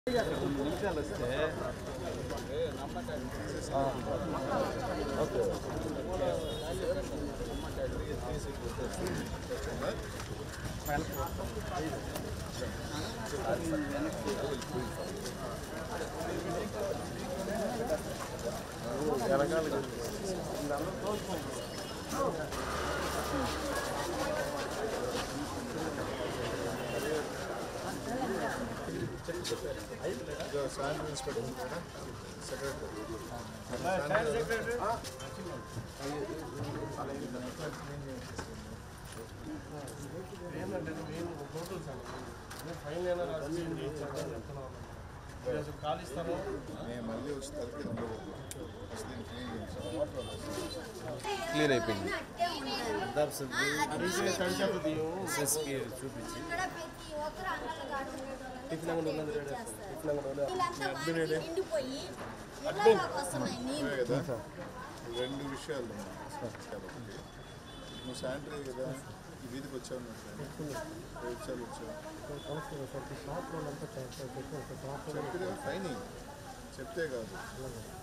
నిమిషాలు వస్తే okay sanitary inspector ఉంటాడా? సెక్రటరీ ఏంటంటే మెయిన్ టోటల్ సార్ నేను ఫైన్ అయినా రాసి చెప్తున్నాను అసలు ఖాళీ స్థలం నేను మళ్ళీ వచ్చి తలకి ఉండకూడదు ఫస్ట్ దీన్ని క్లీన్ చేయించాలి వాటర్ క్లీన్ అయిపోయింది ఎస్ఎస్కి చూపించి టిఫిన్ అంగడి ఉన్నది టిఫిన్ అడ్మిన్ నిండిపోయి వస్తున్నాయి నీళ్ళు ఇవే కదా రెండు విషయాలు ఉన్నాయి. ఒకటి, నువ్వు శానిటరీ కదా ఈ వీధికి వచ్చావు నువ్వు ఏ విషయాలు వచ్చావు చెప్పితే ఫైన్ చెప్తే కాదు